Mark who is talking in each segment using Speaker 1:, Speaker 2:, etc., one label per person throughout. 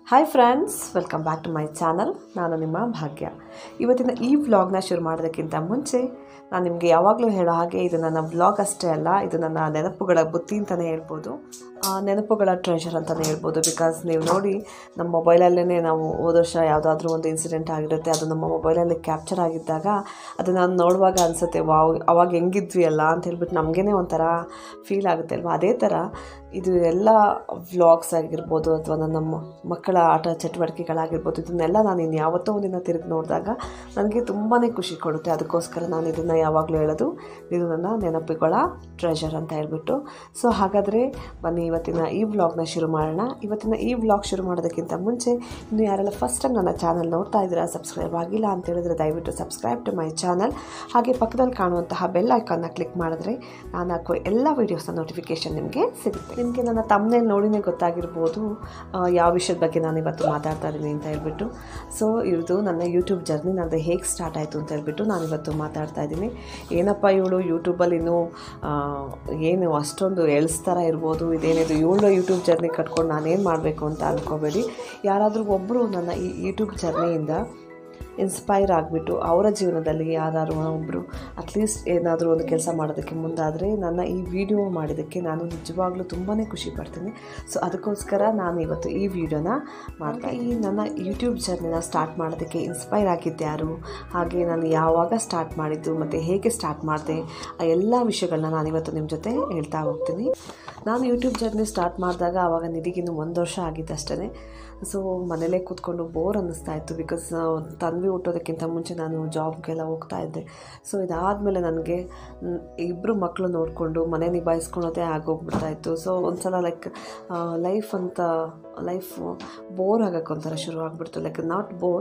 Speaker 1: hi friends welcome back to my channel ನಾನು ನಿಮ್ಮ ಭಾಗ್ಯ ಇವತ್ತಿನ ಈ ವ್ಲಾಗ್ನ ಶುರು ಮಾಡೋದಕ್ಕಿಂತ ಮುಂಚೆ ನಾನು ನಿಮಗೆ ಯಾವಾಗಲೂ ಹೇಳೋ ಹಾಗೆ ಇದು ನನ್ನ ವ್ಲಾಗ್ ಅಷ್ಟೇ ಅಲ್ಲ ಇದು ನನ್ನ ನೆನಪುಗಳ ಬುತ್ತಿ ಅಂತಲೇ ಹೇಳ್ಬೋದು ಆ, ನೆನಪುಗಳ ಟ್ರೆಷರ್ ಅಂತಲೇ ಹೇಳ್ಬೋದು ಬಿಕಾಸ್ ನೀವು ನೋಡಿ ನಮ್ಮ ಮೊಬೈಲಲ್ಲೇ ನಾವು ಹೋದ ವರ್ಷ ಯಾವುದಾದ್ರೂ ಒಂದು ಇನ್ಸಿಡೆಂಟ್ ಆಗಿರುತ್ತೆ ಅದು ನಮ್ಮ ಮೊಬೈಲಲ್ಲಿ ಕ್ಯಾಪ್ಚರ್ ಆಗಿದ್ದಾಗ ಅದನ್ನು ನೋಡುವಾಗ ಅನಿಸುತ್ತೆ ವಾವ್ ಅವಾಗ ಹೆಂಗಿದ್ವಿ ಅಲ್ಲ ಅಂತ ಹೇಳ್ಬಿಟ್ಟು ನಮಗೇ ಒಂಥರ ಫೀಲ್ ಆಗುತ್ತೆ ಅಲ್ವಾ ಅದೇ ಥರ ಇದು ಎಲ್ಲ ವ್ಲಾಗ್ಸ್ ಆಗಿರ್ಬೋದು ಅಥವಾ ನನ್ನ ಮ- ಮಕ್ಕಳ ಆಟ ಚಟುವಟಿಕೆಗಳಾಗಿರ್ಬೋದು ಇದನ್ನೆಲ್ಲ ನಾನು ಇನ್ನು ಯಾವತ್ತೋ ಒಂದಿನ ತಿರುಗಿ ನೋಡಿದಾಗ ನನಗೆ ತುಂಬಾ ಖುಷಿ ಕೊಡುತ್ತೆ ಅದಕ್ಕೋಸ್ಕರ ನಾನು ಇದನ್ನು ಯಾವಾಗಲೂ ಹೇಳೋದು ಇದು ನನ್ನ ನೆನಪುಗಳ ಟ್ರೆಷರ್ ಅಂತ ಹೇಳ್ಬಿಟ್ಟು ಸೊ ಹಾಗಾದರೆ ಬನ್ನಿ ಇವತ್ತಿನ ಈ ವ್ಲಾಗ್ನ ಶುರು ಮಾಡೋಣ ಇವತ್ತಿನ ಈ ವ್ಲಾಗ್ ಶುರು ಮಾಡೋದಕ್ಕಿಂತ ಮುಂಚೆ ಇನ್ನು ಯಾರೆಲ್ಲ ಫಸ್ಟ್ ಟೈಮ್ ನನ್ನ ಚಾನಲ್ ನೋಡ್ತಾ ಇದ್ದೀರಾ ಸಬ್ಸ್ಕ್ರೈಬ್ ಆಗಿಲ್ಲ ಅಂತ ಹೇಳಿದ್ರೆ ದಯವಿಟ್ಟು ಸಬ್ಸ್ಕ್ರೈಬ್ ಟು ಮೈ ಚಾನಲ್ ಹಾಗೆ ಪಕ್ಕದಲ್ಲಿ ಕಾಣುವಂತಹ ಬೆಲ್ ಐಕಾನ್ನ ಕ್ಲಿಕ್ ಮಾಡಿದ್ರೆ ನಾನು ಹಾಕೋ ಎಲ್ಲ ವೀಡಿಯೋಸ್ನ ನೋಟಿಫಿಕೇಷನ್ ನಿಮಗೆ ಸಿಗುತ್ತೆ ನಿಮಗೆ ನನ್ನ ತಮ್ಮನೇಲಿ ನೋಡಿನೇ ಗೊತ್ತಾಗಿರ್ಬೋದು ಆ, ಯಾವ ವಿಷಯದ ಬಗ್ಗೆ ನಾನು ಇವತ್ತು ಮಾತಾಡ್ತಾ ಇದ್ದೀನಿ ಅಂತ ಹೇಳ್ಬಿಟ್ಟು ಸೊ ಇದು ನನ್ನ ಯೂಟ್ಯೂಬ್ ಜರ್ನಿ ನನ್ನದು ಹೇಗೆ ಸ್ಟಾರ್ಟ್ ಆಯಿತು ಅಂತ ಹೇಳ್ಬಿಟ್ಟು ನಾನು ಇವತ್ತು ಮಾತಾಡ್ತಾ ಇದ್ದೀನಿ ಏನಪ್ಪ ಇವಳು ಯೂಟ್ಯೂಬಲ್ಲಿ ಇನ್ನೂ ಆ, ಏನು ಅಷ್ಟೊಂದು ಎಳಿಸ್ತಾರ ಇರ್ಬೋದು ಇದೇನಿದು ಇವಳು ಯೂಟ್ಯೂಬ್ ಜರ್ನಿ ಕಟ್ಕೊಂಡು ನಾನೇನು ಮಾಡಬೇಕು ಅಂತ ಅಂದ್ಕೋಬೇಡಿ ಯಾರಾದರೂ ಒಬ್ಬರು ನನ್ನ ಈ ಯೂಟ್ಯೂಬ್ ಜರ್ನಿಯಿಂದ ಇನ್ಸ್ಪೈರ್ ಆಗಿಬಿಟ್ಟು ಅವರ ಜೀವನದಲ್ಲಿ ಯಾರು ಒಬ್ಬರು ಅಟ್ಲೀಸ್ಟ್ ಏನಾದರೂ ಒಂದು ಕೆಲಸ ಮಾಡೋದಕ್ಕೆ ಮುಂದಾದರೆ ನನ್ನ ಈ ವಿಡಿಯೋ ಮಾಡಿದ್ದಕ್ಕೆ ನಾನು ನಿಜವಾಗ್ಲೂ ತುಂಬಾ ಖುಷಿ ಪಡ್ತೀನಿ ಸೊ ಅದಕ್ಕೋಸ್ಕರ ನಾನು ಇವತ್ತು ಈ ವಿಡಿಯೋನ ಮಾಡ್ತಾ ಈ ನನ್ನ ಯೂಟ್ಯೂಬ್ ಜರ್ನಿನ ಸ್ಟಾರ್ಟ್ ಮಾಡೋದಕ್ಕೆ ಇನ್ಸ್ಪೈರ್ ಆಗಿದ್ದು ಯಾರು ಹಾಗೆ ನಾನು ಯಾವಾಗ ಸ್ಟಾರ್ಟ್ ಮಾಡಿದ್ದು ಮತ್ತು ಹೇಗೆ ಸ್ಟಾರ್ಟ್ ಮಾಡಿದೆ ಆ ಎಲ್ಲ ವಿಷಯಗಳನ್ನ ನಾನು ಇವತ್ತು ನಿಮ್ಮ ಜೊತೆ ಹೇಳ್ತಾ ಹೋಗ್ತೀನಿ ನಾನು ಯೂಟ್ಯೂಬ್ ಜರ್ನಿ ಸ್ಟಾರ್ಟ್ ಮಾಡಿದಾಗ ಆವಾಗ ನಿಧಿಗಿನ್ನು ಒಂದು ವರ್ಷ ಆಗಿದ್ದಷ್ಟೇ ಸೊ ಮನೇಲೇ ಕೂತ್ಕೊಂಡು ಬೋರ್ ಅನ್ನಿಸ್ತಾ ಇತ್ತು ಬಿಕಾಸ್ ತನ್ವಿ ಹುಟ್ಟೋದಕ್ಕಿಂತ ಮುಂಚೆ ನಾನು ಜಾಬ್ಗೆಲ್ಲ ಹೋಗ್ತಾ ಇದ್ದೆ ಸೊ ಇದಾದಮೇಲೆ ನನಗೆ ಇಬ್ಬರು ಮಕ್ಕಳು ನೋಡಿಕೊಂಡು ಮನೆ ನಿಭಾಯಿಸ್ಕೊಳೋದೇ ಆಗೋಗ್ಬಿಡ್ತಾ ಇತ್ತು ಸೊ ಒಂದ್ಸಲ ಲೈಕ್ ಲೈಫ್ ಅಂತ ಲೈಫ್ ಬೋರ್ ಆಗಕ್ಕೆ ಒಂಥರ ಶುರು ಆಗಿಬಿಡ್ತು ಲೈಕ್ ನಾಟ್ ಬೋರ್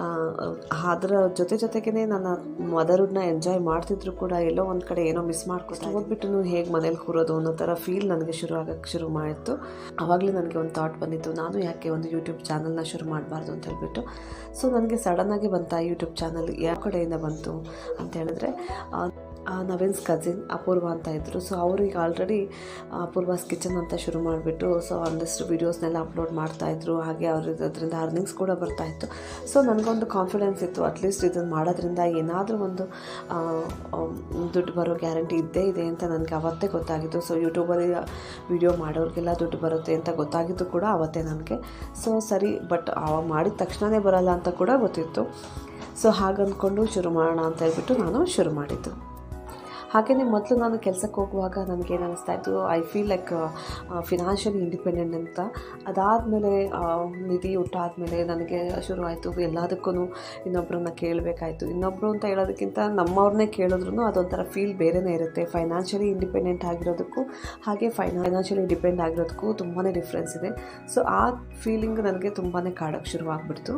Speaker 1: ಅದರ ಜೊತೆ ಜೊತೆಗೇ ನನ್ನ ಮದರ್ನ ಎಂಜಾಯ್ ಮಾಡ್ತಿದ್ರು ಕೂಡ ಎಲ್ಲೋ ಒಂದು ಕಡೆ ಏನೋ ಮಿಸ್ ಮಾಡ್ಕೊತಾ ಓದ್ಬಿಟ್ಟು ಹೇಗೆ ಮನೇಲಿ ಕೂರೋದು ಅನ್ನೋ ಥರ ಫೀಲ್ ನನಗೆ ಶುರು ಆಗಕ್ಕೆ ಶುರು ಮಾಡಿತ್ತು ಆವಾಗಲೇ ನನಗೆ ಒಂದು ಥಾಟ್ ಬಂದಿತ್ತು ನಾನು ಯಾಕೆ ಒಂದು ಯೂಟ್ಯೂಬ್ ಚಾನಲ್ನ ಶುರು ಮಾಡಬಾರ್ದು ಅಂತ ಹೇಳ್ಬಿಟ್ಟು ಸೊ ನನಗೆ ಸಡನ್ನಾಗಿ ಬಂತ ಯೂಟ್ಯೂಬ್ ಚಾನಲ್ ಯಾವ ಕಡೆಯಿಂದ ಬಂತು ಅಂತ ಹೇಳಿದ್ರೆ ಆ, ಆ ನವೀನ್ಸ್ ಕಸಿನ್ ಅಪೂರ್ವ ಅಂತ ಇದ್ದರು ಸೊ ಅವ್ರಿಗೆ ಆಲ್ರೆಡಿ ಅಪೂರ್ವಾಸ್ ಕಿಚನ್ ಅಂತ ಶುರು ಮಾಡಿಬಿಟ್ಟು ಸೊ ಒಂದಷ್ಟು ವೀಡಿಯೋಸ್ನೆಲ್ಲ ಅಪ್ಲೋಡ್ ಮಾಡ್ತಾಯಿದ್ರು ಹಾಗೆ ಅವ್ರಿಗೆ ಅದರಿಂದ ಅರ್ನಿಂಗ್ಸ್ ಕೂಡ ಬರ್ತಾಯಿತ್ತು ಸೊ ನನಗೊಂದು ಕಾನ್ಫಿಡೆನ್ಸ್ ಇತ್ತು ಅಟ್ಲೀಸ್ಟ್ ಇದನ್ನು ಮಾಡೋದ್ರಿಂದ ಏನಾದರೂ ಒಂದು ಆ, ಆ, ದುಡ್ಡು ಬರೋ ಗ್ಯಾರಂಟಿ ಇದ್ದೇ ಇದೆ ಅಂತ ನನಗೆ ಅವತ್ತೇ ಗೊತ್ತಾಗಿತ್ತು ಸೊ ಯೂಟ್ಯೂಬಲ್ಲಿ ವಿಡಿಯೋ ಮಾಡೋರಿಗೆಲ್ಲ ದುಡ್ಡು ಬರುತ್ತೆ ಅಂತ ಗೊತ್ತಾಗಿದ್ದು ಕೂಡ ಅವತ್ತೇ ನನಗೆ ಸೊ ಸರಿ ಬಟ್ ಅವಾಗ ಮಾಡಿದ ತಕ್ಷಣವೇ ಬರಲ್ಲ ಅಂತ ಕೂಡ ಗೊತ್ತಿತ್ತು ಸೊ ಹಾಗಂದ್ಕೊಂಡು ಶುರು ಮಾಡೋಣ ಅಂತ ಹೇಳ್ಬಿಟ್ಟು ನಾನು ಶುರು ಮಾಡಿದ್ದು ಹಾಗೆಯೇ ಮೊದಲು ನಾನು ಕೆಲಸಕ್ಕೆ ಹೋಗುವಾಗ ನನಗೇನು ಅನ್ನಿಸ್ತಾ ಇತ್ತು I feel like financially independent ಅಂತ ಅದಾದಮೇಲೆ ನಿಧಿ ಊಟ ಆದಮೇಲೆ ನನಗೆ ಶುರು ಆಯಿತು ಎಲ್ಲದಕ್ಕೂ ಇನ್ನೊಬ್ಬರನ್ನ ಕೇಳಬೇಕಾಯ್ತು ಇನ್ನೊಬ್ಬರು ಅಂತ ಹೇಳೋದಕ್ಕಿಂತ ನಮ್ಮವ್ರನ್ನೇ ಕೇಳಿದ್ರು ಅದೊಂಥರ ಫೀಲ್ ಬೇರೆಯೇ ಇರುತ್ತೆ ಫೈನಾನ್ಷಿಯಲಿ ಇಂಡಿಪೆಂಡೆಂಟ್ ಆಗಿರೋದಕ್ಕೂ ಹಾಗೆ ಫೈನಾನ್ಷಿಯಲಿ ಡಿಪೆಂಡ್ ಆಗಿರೋದಕ್ಕೂ ತುಂಬಾ ಡಿಫ್ರೆನ್ಸ್ ಇದೆ ಸೊ ಆ ಫೀಲಿಂಗ್ ನನಗೆ ತುಂಬಾ ಕಾಡೋಕ್ಕೆ ಶುರುವಾಗ್ಬಿಡ್ತು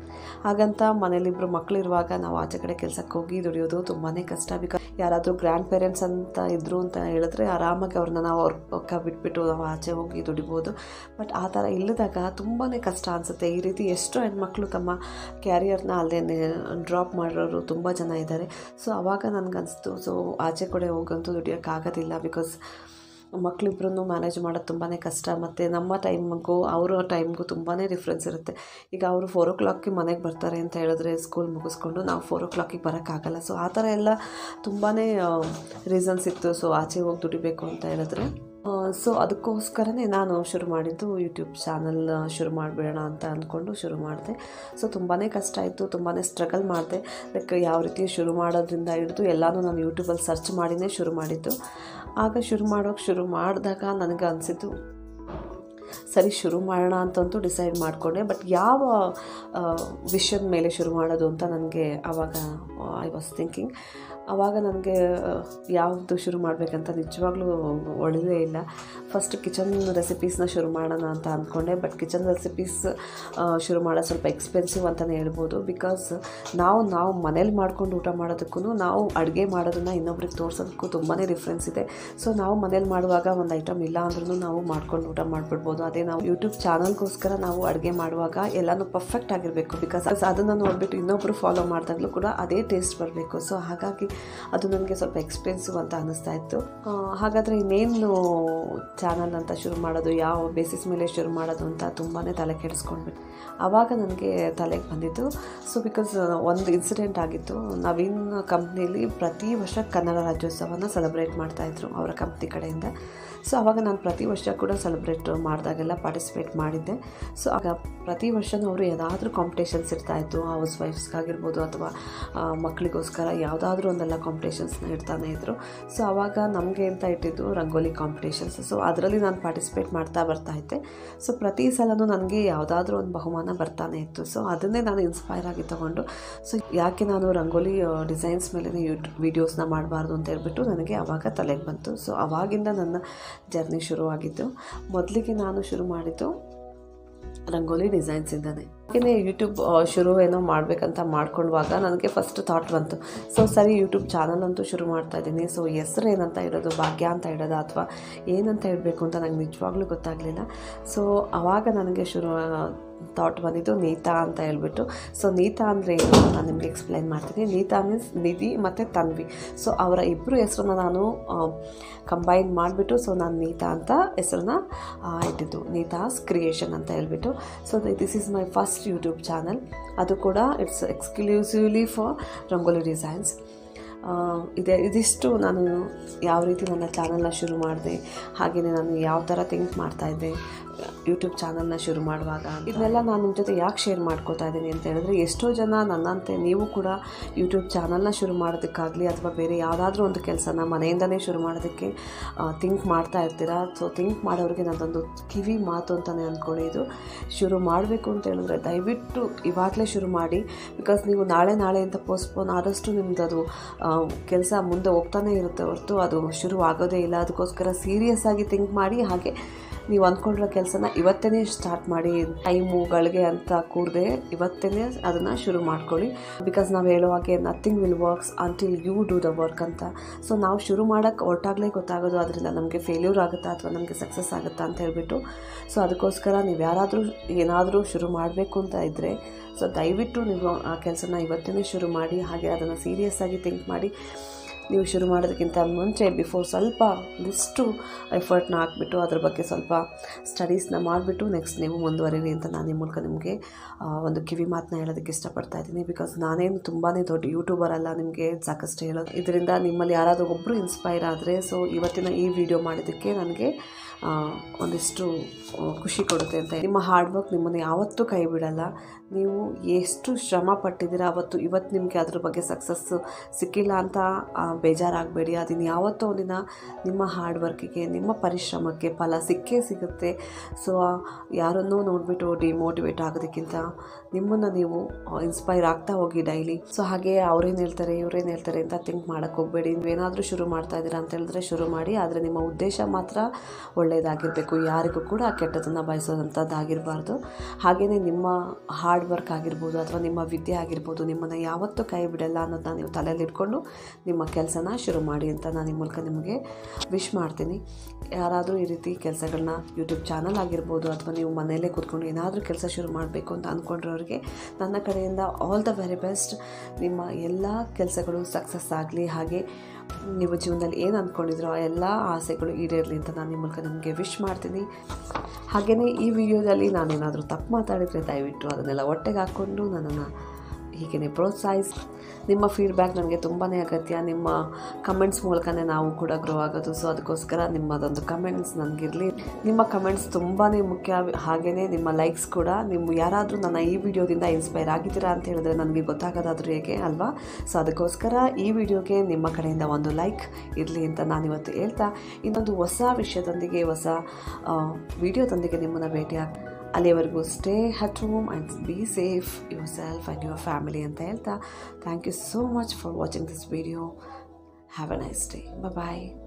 Speaker 1: ಹಾಗಂತ ಮನೇಲಿಬ್ಬರು ಮಕ್ಕಳಿರುವಾಗ ನಾವು ಆಚೆ ಕಡೆ ಕೆಲಸಕ್ಕೆ ಹೋಗಿ ದುಡಿಯೋದು ತುಂಬಾ ಕಷ್ಟ ಬಿಕಾಸ್ ಯಾರಾದರೂ ಗ್ರ್ಯಾಂಡ್ ಪೇರೆಂಟ್ಸ್ ಅಂತ ಇದ್ದರು ಅಂತ ಹೇಳಿದ್ರೆ ಆರಾಮಾಗಿ ಅವ್ರನ್ನ ನಾವು ಅವ್ರ ಪಕ್ಕ ಬಿಟ್ಬಿಟ್ಟು ನಾವು ಆಚೆ ಹೋಗಿ ದುಡಿಬೋದು ಬಟ್ ಆ ಥರ ಇಲ್ಲದಾಗ ತುಂಬಾ ಕಷ್ಟ ಅನಿಸುತ್ತೆ ಈ ರೀತಿ ಎಷ್ಟೋ ಹೆಣ್ಮಕ್ಳು ತಮ್ಮ ಕ್ಯಾರಿಯರ್ನ ಅಲ್ಲೇ ಡ್ರಾಪ್ ಮಾಡೋರು ತುಂಬ ಜನ ಇದ್ದಾರೆ ಸೊ ಆವಾಗ ನನಗನ್ನಿಸ್ತು ಸೊ ಆಚೆ ಕಡೆ ಹೋಗಂತೂ ದುಡಿಯೋಕ್ಕಾಗೋದಿಲ್ಲ ಬಿಕಾಸ್ ಮಕ್ಕಳಿಬ್ರು ಮ್ಯಾನೇಜ್ ಮಾಡೋದು ತುಂಬಾ ಕಷ್ಟ ಮತ್ತು ನಮ್ಮ ಟೈಮ್ಗೂ ಅವರ ಟೈಮ್ಗೂ ತುಂಬಾ ಡಿಫ್ರೆನ್ಸ್ ಇರುತ್ತೆ ಈಗ ಅವರು ಫೋರ್ ಓ ಕ್ಲಾಕ್ಗೆ ಮನೆಗೆ ಬರ್ತಾರೆ ಅಂತ ಹೇಳಿದ್ರೆ ಸ್ಕೂಲ್ ಮುಗಿಸ್ಕೊಂಡು ನಾವು ಫೋರ್ ಓ ಕ್ಲಾಕಿಗೆ ಬರೋಕ್ಕಾಗಲ್ಲ ಸೊ ಆ ಥರ ಎಲ್ಲ ತುಂಬಾ ರೀಸನ್ಸ್ ಇತ್ತು ಸೊ ಆಚೆ ಹೋಗಿ ದುಡಿಬೇಕು ಅಂತ ಹೇಳಿದ್ರೆ ಸೊ ಅದಕ್ಕೋಸ್ಕರನೇ ನಾನು ಶುರು ಮಾಡಿದ್ದು ಯೂಟ್ಯೂಬ್ ಚಾನಲ್ ಶುರು ಮಾಡಿಬಿಡೋಣ ಅಂತ ಅಂದ್ಕೊಂಡು ಶುರು ಮಾಡಿದೆ ಸೊ ತುಂಬಾ ಕಷ್ಟ ಆಯಿತು ತುಂಬಾ ಸ್ಟ್ರಗಲ್ ಮಾಡಿದೆ ಲೈಕ್ ಯಾವ ರೀತಿ ಶುರು ಮಾಡೋದ್ರಿಂದ ಹಿಡಿದು ಎಲ್ಲನೂ ನಾನು ಯೂಟ್ಯೂಬಲ್ಲಿ ಸರ್ಚ್ ಮಾಡಿನೇ ಶುರು ಮಾಡಿದ್ದು ಆಗ ಶುರು ಮಾಡೋಕ್ಕೆ ಶುರು ಮಾಡಿದಾಗ ನನಗೆ ಅನಿಸಿದ್ದು ಸರಿ ಶುರು ಮಾಡೋಣ ಅಂತಂತೂ ಡಿಸೈಡ್ ಮಾಡಿಕೊಂಡೆ ಬಟ್ ಯಾವ ಆ, ವಿಷಯದ ಮೇಲೆ ಶುರು ಮಾಡೋದು ಅಂತ ನನಗೆ ಆವಾಗ ಐ ವಾಸ್ ಥಿಂಕಿಂಗ್ ಆವಾಗ ನನಗೆ ಯಾವುದು ಶುರು ಮಾಡಬೇಕಂತ ನಿಜವಾಗ್ಲೂ ಒಳ್ಳೆಯದೇ ಇಲ್ಲ ಫಸ್ಟ್ ಕಿಚನ್ ರೆಸಿಪೀಸ್ನ ಶುರು ಮಾಡೋಣ ಅಂತ ಅಂದ್ಕೊಂಡೆ ಬಟ್ ಕಿಚನ್ ರೆಸಿಪೀಸ್ ಶುರು ಮಾಡೋದು ಸ್ವಲ್ಪ ಎಕ್ಸ್ಪೆನ್ಸಿವ್ ಅಂತಲೇ ಹೇಳ್ಬೋದು ಬಿಕಾಸ್ ನಾವು ನಾವು ಮನೇಲಿ ಮಾಡ್ಕೊಂಡು ಊಟ ಮಾಡೋದಕ್ಕೂ ನಾವು ಅಡುಗೆ ಮಾಡೋದನ್ನು ಇನ್ನೊಬ್ರಿಗೆ ತೋರಿಸೋದಕ್ಕೂ ತುಂಬಾ ಡಿಫ್ರೆನ್ಸ್ ಇದೆ ಸೊ ನಾವು ಮನೇಲಿ ಮಾಡುವಾಗ ಒಂದು ಐಟಮ್ ಇಲ್ಲ ಅಂದ್ರೂ ನಾವು ಮಾಡ್ಕೊಂಡು ಊಟ ಮಾಡಿಬಿಡ್ಬೋದು ಅದೇ ನಾವು ಯೂಟ್ಯೂಬ್ ಚಾನಲ್ಗೋಸ್ಕರ ನಾವು ಅಡುಗೆ ಮಾಡುವಾಗ ಎಲ್ಲನೂ ಪರ್ಫೆಕ್ಟ್ ಆಗಿರಬೇಕು ಬಿಕಾಸ್ ಅದನ್ನು ನೋಡಿಬಿಟ್ಟು ಇನ್ನೊಬ್ಬರು ಫಾಲೋ ಮಾಡಿದಾಗಲೂ ಕೂಡ ಅದೇ ಟೇಸ್ಟ್ ಬರಬೇಕು ಸೊ ಹಾಗಾಗಿ ಅದು ನನಗೆ ಸ್ವಲ್ಪ ಎಕ್ಸ್ಪೆನ್ಸಿವ್ ಅಂತ ಅನ್ನಿಸ್ತಾ ಇತ್ತು ಆ, ಹಾಗಾದರೆ ಇನ್ನೇನು ಚಾನಲ್ ಅಂತ ಶುರು ಮಾಡೋದು ಯಾವ ಬೇಸಿಸ್ ಮೇಲೆ ಶುರು ಮಾಡೋದು ಅಂತ ತುಂಬಾ ತಲೆ ಕೆಡಿಸ್ಕೊಂಡ್ಬಿಟ್ಟು ಆವಾಗ ನನಗೆ ತಲೆಗೆ ಬಂದಿದ್ದು ಸೊ ಬಿಕಾಸ್ ಒಂದು ಇನ್ಸಿಡೆಂಟ್ ಆಗಿತ್ತು ನವೀನ್ ಕಂಪ್ನಿಲಿ ಪ್ರತಿ ವರ್ಷ ಕನ್ನಡ ರಾಜ್ಯೋತ್ಸವನ ಸೆಲೆಬ್ರೇಟ್ ಮಾಡ್ತಾಯಿದ್ರು ಅವರ ಕಂಪ್ನಿ ಕಡೆಯಿಂದ ಸೊ ಆವಾಗ ನಾನು ಪ್ರತಿ ವರ್ಷ ಕೂಡ ಸೆಲೆಬ್ರೇಟ್ ಮಾಡಿದಾಗೆಲ್ಲ ಪಾರ್ಟಿಸಿಪೇಟ್ ಮಾಡಿದ್ದೆ ಸೊ ಆಗ ಪ್ರತಿ ವರ್ಷವೂ ಅವರು ಯಾವುದಾದ್ರೂ ಕಾಂಪಿಟೇಷನ್ಸ್ ಇರ್ತಾಯಿತ್ತು ಹೌಸ್ ವೈಫ್ಸ್ಗಾಗಿರ್ಬೋದು ಅಥವಾ ಆ, ಮಕ್ಕಳಿಗೋಸ್ಕರ ಯಾವುದಾದ್ರೂ ಒಂದೆಲ್ಲ ಕಾಂಪಿಟೇಷನ್ಸ್ನ ಇಡ್ತಾನೆ ಇದ್ದರು ಸೊ ಆವಾಗ ನಮಗೆ ಅಂತ ಇಟ್ಟಿದ್ದು ರಂಗೋಲಿ ಕಾಂಪಿಟೇಷನ್ಸ್ ಸೊ ಅದರಲ್ಲಿ ನಾನು ಪಾರ್ಟಿಸಿಪೇಟ್ ಮಾಡ್ತಾ ಬರ್ತಾ ಇದ್ದೆ ಸೊ ಪ್ರತಿ ಸಲನೂ ನನಗೆ ಯಾವುದಾದ್ರೂ ಒಂದು ಬಹುಮಾನ ಬರ್ತಾನೆ ಇತ್ತು ಸೊ ಅದನ್ನೇ ನಾನು ಇನ್ಸ್ಪೈರ್ ಆಗಿ ತೊಗೊಂಡು ಸೊ ಯಾಕೆ ನಾನು ರಂಗೋಲಿ ಡಿಸೈನ್ಸ್ ಮೇಲೆ ಯೂಟ್ಯೂಬ್ ವೀಡಿಯೋಸ್ನ ಮಾಡಬಾರ್ದು ಅಂತ ಹೇಳ್ಬಿಟ್ಟು ನನಗೆ ಆವಾಗ ತಲೆಗೆ ಬಂತು ಸೊ ಆವಾಗಿಂದ ನನ್ನ ಜರ್ನಿ ಶುರುವಾಗಿದ್ದು ಮೊದಲಿಗೆ ನಾನು ಶುರು ಮಾಡಿದ್ದು ರಂಗೋಲಿ ಡಿಸೈನ್ಸಿಂದನೇ ಹಾಗೆಯೇ ಯೂಟ್ಯೂಬ್ ಆ, ಶುರು ಏನೋ ಮಾಡಬೇಕಂತ ಮಾಡ್ಕೊಳ್ಳುವಾಗ ನನಗೆ ಫಸ್ಟ್ ಥಾಟ್ ಬಂತು ಸೊ ಸರಿ ಯೂಟ್ಯೂಬ್ ಚಾನಲ್ ಅಂತೂ ಶುರು ಮಾಡ್ತಾ ಇದ್ದೀನಿ ಸೊ ಹೆಸ್ರು ಏನಂತ ಇಡೋದು ಭಾಗ್ಯ ಅಂತ ಇಡೋದು ಅಥವಾ ಏನಂತ ಇಡಬೇಕು ಅಂತ ನಂಗೆ ನಿಜವಾಗ್ಲೂ ಗೊತ್ತಾಗಲಿಲ್ಲ ಸೊ ಆವಾಗ ನನಗೆ ಶುರು ಥಾಟ್ ಬಂದಿದ್ದು ನೀತಾ ಅಂತ ಹೇಳ್ಬಿಟ್ಟು ಸೊ ನೀತಾ ಅಂದರೆ ಏನು ನಾನು ನಿಮಗೆ ಎಕ್ಸ್ಪ್ಲೈನ್ ಮಾಡ್ತೀನಿ ನೀತಾ ಮೀನ್ಸ್ ನಿಧಿ ಮತ್ತು ತನ್ವಿ ಸೊ ಅವರ ಇಬ್ಬರು ಹೆಸ್ರನ್ನ ನಾನು ಕಂಬೈನ್ ಮಾಡಿಬಿಟ್ಟು ಸೊ ನಾನು ನೀತಾ ಅಂತ ಹೆಸ್ರನ್ನ ಆ, ಇಟ್ಟಿದ್ದು ನೀತಾಸ್ ಕ್ರಿಯೇಷನ್ ಅಂತ ಹೇಳ್ಬಿಟ್ಟು so this is my first YouTube channel ಅದು ಕೂಡ it's exclusively for rangoli designs ಇದೆ ಇದಿಷ್ಟು ನಾನು ಯಾವ ರೀತಿ ನನ್ನ ಚಾನಲ್ನ ಶುರು ಮಾಡಿದೆ ಹಾಗೆಯೇ ನಾನು ಯಾವ ಥರ ಥಿಂಕ್ ಮಾಡ್ತಾಯಿದ್ದೆ ಯೂಟ್ಯೂಬ್ ಚಾನಲ್ನ ಶುರು ಮಾಡುವಾಗ ಇದನ್ನೆಲ್ಲ ನಾನು ನಿಮ್ಮ ಜೊತೆ ಯಾಕೆ ಶೇರ್ ಮಾಡ್ಕೋತಾ ಇದ್ದೀನಿ ಅಂತ ಹೇಳಿದ್ರೆ ಎಷ್ಟೋ ಜನ ನನ್ನಂತೆ ನೀವು ಕೂಡ ಯೂಟ್ಯೂಬ್ ಚಾನಲ್ನ ಶುರು ಮಾಡೋದಕ್ಕಾಗಲಿ ಅಥವಾ ಬೇರೆ ಯಾವುದಾದ್ರೂ ಒಂದು ಕೆಲಸನ ಮನೆಯಿಂದನೇ ಶುರು ಮಾಡೋದಕ್ಕೆ ಥಿಂಕ್ ಮಾಡ್ತಾ ಇರ್ತೀರಾ ಸೊ ಥಿಂಕ್ ಮಾಡೋರಿಗೆ ನನ್ನದೊಂದು ಕಿವಿ ಮಾತು ಅಂತಲೇ ಅಂದ್ಕೊಳ್ಳಿ ಇದು ಶುರು ಮಾಡಬೇಕು ಅಂತ ಹೇಳಿದ್ರೆ ದಯವಿಟ್ಟು ಇವಾಗಲೇ ಶುರು ಮಾಡಿ ಬಿಕಾಸ್ ನೀವು ನಾಳೆ ನಾಳೆ ಅಂತ ಪೋಸ್ಟ್ಪೋನ್ ಆದಷ್ಟು ನಿಮ್ದು ಅದು ಕೆಲಸ ಮುಂದೆ ಹೋಗ್ತಾನೆ ಇರುತ್ತೆ ಹೊರತು ಅದು ಶುರು ಆಗೋದೇ ಇಲ್ಲ ಅದಕ್ಕೋಸ್ಕರ ಸೀರಿಯಸ್ ಆಗಿ ಥಿಂಕ್ ಮಾಡಿ ಹಾಗೆ ನೀವು ಅಂದ್ಕೊಂಡಿರೋ ಕೆಲಸನ ಇವತ್ತೇ ಸ್ಟಾರ್ಟ್ ಮಾಡಿ ಟೈಮು ಗಳಿಗೆ ಅಂತ ಕೂಡದೆ ಇವತ್ತೇ ಅದನ್ನು ಶುರು ಮಾಡ್ಕೊಳ್ಳಿ ಬಿಕಾಸ್ ನಾವು ಹೇಳೋ ಹಾಗೆ nothing will works until you do the work ಅಂತ ಸೊ ನಾವು ಶುರು ಮಾಡೋಕ್ಕೆ ಹೊರಟಾಗಲೇ ಗೊತ್ತಾಗೋದು ಅದರಿಂದ ನಮಗೆ ಫೇಲ್ಯೂರ್ ಆಗುತ್ತಾ ಅಥವಾ ನಮಗೆ ಸಕ್ಸಸ್ ಆಗುತ್ತಾ ಅಂತ ಹೇಳ್ಬಿಟ್ಟು ಸೊ ಅದಕ್ಕೋಸ್ಕರ ನೀವು ಯಾರಾದರೂ ಏನಾದರೂ ಶುರು ಮಾಡಬೇಕು ಅಂತ ಇದ್ದರೆ ಸೊ ದಯವಿಟ್ಟು ನೀವು ಆ ಕೆಲಸನ ಇವತ್ತೇ ಶುರು ಮಾಡಿ ಹಾಗೆ ಅದನ್ನು ಸೀರಿಯಸ್ ಆಗಿ ಥಿಂಕ್ ಮಾಡಿ ನೀವು ಶುರು ಮಾಡೋದಕ್ಕಿಂತ ಮುಂಚೆ ಬಿಫೋರ್ ಸ್ವಲ್ಪ ಒಂದಿಷ್ಟು ಎಫರ್ಟ್ನ ಹಾಕ್ಬಿಟ್ಟು ಅದ್ರ ಬಗ್ಗೆ ಸ್ವಲ್ಪ ಸ್ಟಡೀಸ್ನ ಮಾಡಿಬಿಟ್ಟು ನೆಕ್ಸ್ಟ್ ನೀವು ಮುಂದುವರಿರಿ ಅಂತ ನಾನು ಈ ಮೂಲಕ ನಿಮಗೆ ಆ, ಒಂದು ಕಿವಿ ಮಾತನ್ನ ಹೇಳೋದಕ್ಕೆ ಇಷ್ಟಪಡ್ತಾ ಇದ್ದೀನಿ ಬಿಕಾಸ್ ನಾನೇನು ತುಂಬಾ ದೊಡ್ಡ ಯೂಟ್ಯೂಬರ್ ಅಲ್ಲ ನಿಮಗೆ ಸಾಕಷ್ಟು ಹೇಳೋದು ಇದರಿಂದ ನಿಮ್ಮಲ್ಲಿ ಯಾರಾದರೂ ಒಬ್ಬರು ಇನ್ಸ್ಪೈರ್ ಆದರೆ ಸೊ ಇವತ್ತಿನ ಈ ವಿಡಿಯೋ ಮಾಡಿದ್ದಕ್ಕೆ ನನಗೆ ಆ, ಒಂದಿಷ್ಟು ಆ, ಖುಷಿ ಕೊಡುತ್ತೆ ಅಂತ ನಿಮ್ಮ ಹಾರ್ಡ್ ವರ್ಕ್ ನಿಮ್ಮನ್ನು ಯಾವತ್ತೂ ಕೈ ಬಿಡಲ್ಲ ನೀವು ಎಷ್ಟು ಶ್ರಮ ಪಟ್ಟಿದ್ದೀರಾ ಅವತ್ತು ಇವತ್ತು ನಿಮಗೆ ಅದ್ರ ಬಗ್ಗೆ ಸಕ್ಸಸ್ಸು ಸಿಕ್ಕಿಲ್ಲ ಅಂತ ಆ, ಬೇಜಾರಾಗಬೇಡಿ ಅದನ್ನು ಯಾವತ್ತೋ ಒಂದಿನ ನಿಮ್ಮ ಹಾರ್ಡ್ ವರ್ಕಿಗೆ ನಿಮ್ಮ ಪರಿಶ್ರಮಕ್ಕೆ ಫಲ ಸಿಕ್ಕೇ ಸಿಗುತ್ತೆ ಸೊ ಯಾರನ್ನೂ ನೋಡಿಬಿಟ್ಟು ಡಿಮೋಟಿವೇಟ್ ಆಗೋದಕ್ಕಿಂತ ನಿಮ್ಮನ್ನು ನೀವು ಇನ್ಸ್ಪೈರ್ ಆಗ್ತಾ ಹೋಗಿ ಡೈಲಿ ಸೊ ಹಾಗೆ ಅವ್ರೇನು ಹೇಳ್ತಾರೆ ಇವ್ರೇನು ಹೇಳ್ತಾರೆ ಅಂತ ಥಿಂಕ್ ಮಾಡೋಕ್ಕೆ ಹೋಗಬೇಡಿ ನೀವೇನಾದರೂ ಶುರು ಮಾಡ್ತಾ ಇದ್ದೀರಾ ಅಂತ ಹೇಳಿದ್ರೆ ಶುರು ಮಾಡಿ ಆದರೆ ನಿಮ್ಮ ಉದ್ದೇಶ ಮಾತ್ರ ಒಳ್ಳೆಯದಾಗಿರಬೇಕು ಯಾರಿಗೂ ಕೂಡ ಕೆಟ್ಟದನ್ನು ಬಯಸೋದಂಥದ್ದಾಗಿರಬಾರ್ದು ಹಾಗೆಯೇ ನಿಮ್ಮ ಹಾರ್ಡ್ ವರ್ಕ್ ಆಗಿರ್ಬೋದು ಅಥವಾ ನಿಮ್ಮ ವಿದ್ಯೆ ಆಗಿರ್ಬೋದು ನಿಮ್ಮನ್ನು ಯಾವತ್ತೂ ಕೈ ಬಿಡಲ್ಲ ಅನ್ನೋದನ್ನ ನೀವು ತಲೆಯಲ್ಲಿ ಇಟ್ಕೊಂಡು ನಿಮ್ಮ ಕೆಲಸನ ಶುರು ಮಾಡಿ ಅಂತ ನಾನು ಈ ಮೂಲಕ ನಿಮಗೆ ವಿಶ್ ಮಾಡ್ತೀನಿ ಯಾರಾದರೂ ಈ ರೀತಿ ಕೆಲಸಗಳನ್ನ ಯೂಟ್ಯೂಬ್ ಚಾನಲ್ ಆಗಿರ್ಬೋದು ಅಥವಾ ನೀವು ಮನೆಯಲ್ಲೇ ಕೂತ್ಕೊಂಡು ಏನಾದರೂ ಕೆಲಸ ಶುರು ಮಾಡಬೇಕು ಅಂತ ಅಂದ್ಕೊಂಡಿರೋರಿಗೆ ನನ್ನ ಕಡೆಯಿಂದ ಆಲ್ ದ ವೆರಿ ಬೆಸ್ಟ್ ನಿಮ್ಮ ಎಲ್ಲ ಕೆಲಸಗಳು ಸಕ್ಸಸ್ ಆಗಲಿ ಹಾಗೆ ನೀವು ಜೀವನದಲ್ಲಿ ಏನು ಅಂದ್ಕೊಂಡಿದ್ರೋ ಆ ಎಲ್ಲ ಆಸೆಗಳು ಈಡೇರಲಿ ಅಂತ ನಾನು ನಿಮ್ಮ ಮೂಲಕ ನಿಮಗೆ ವಿಶ್ ಮಾಡ್ತೀನಿ ಹಾಗೆಯೇ ಈ ವಿಡಿಯೋದಲ್ಲಿ ನಾನೇನಾದರೂ ತಪ್ಪು ಮಾತಾಡಿದರೆ ದಯವಿಟ್ಟು ಅದನ್ನೆಲ್ಲ ಹೊಟ್ಟೆಗೆ ಹಾಕ್ಕೊಂಡು ನನ್ನನ್ನು ಹೀಗೆ ಪ್ರೋತ್ಸಾಹಿಸಿ ನಿಮ್ಮ ಫೀಡ್ಬ್ಯಾಕ್ ನನಗೆ ತುಂಬಾ ಅಗತ್ಯ ನಿಮ್ಮ ಕಮೆಂಟ್ಸ್ ಮೂಲಕನೇ ನಾವು ಕೂಡ ಗ್ರೋ ಆಗೋದು ಸೊ ಅದಕ್ಕೋಸ್ಕರ ನಿಮ್ಮದೊಂದು ಕಮೆಂಟ್ಸ್ ನನಗಿರಲಿ ನಿಮ್ಮ ಕಮೆಂಟ್ಸ್ ತುಂಬಾ ಮುಖ್ಯ ಹಾಗೆಯೇ ನಿಮ್ಮ ಲೈಕ್ಸ್ ಕೂಡ ನಿಮ್ಮ ಯಾರಾದರೂ ನನ್ನ ಈ ವಿಡಿಯೋದಿಂದ ಇನ್ಸ್ಪೈರ್ ಆಗಿದ್ದೀರಾ ಅಂತ ಹೇಳಿದ್ರೆ ನನಗೆ ಗೊತ್ತಾಗೋದಾದ್ರೂ ಹೇಗೆ ಅಲ್ವಾ ಸೊ ಅದಕ್ಕೋಸ್ಕರ ಈ ವಿಡಿಯೋಗೆ ನಿಮ್ಮ ಕಡೆಯಿಂದ ಒಂದು ಲೈಕ್ ಇರಲಿ ಅಂತ ನಾನಿವತ್ತು ಹೇಳ್ತಾ ಇನ್ನೊಂದು ಹೊಸ ವಿಷಯದೊಂದಿಗೆ ಹೊಸ ವಿಡಿಯೋದೊಂದಿಗೆ ನಿಮ್ಮನ್ನು ಭೇಟಿ ಆಗ್ ಅಲ್ಲಿವರೆಗೂ stay at home and be safe yourself and your family ಅಂತ ಹೇಳ್ತಾ thank you so much for watching this video have a nice day bye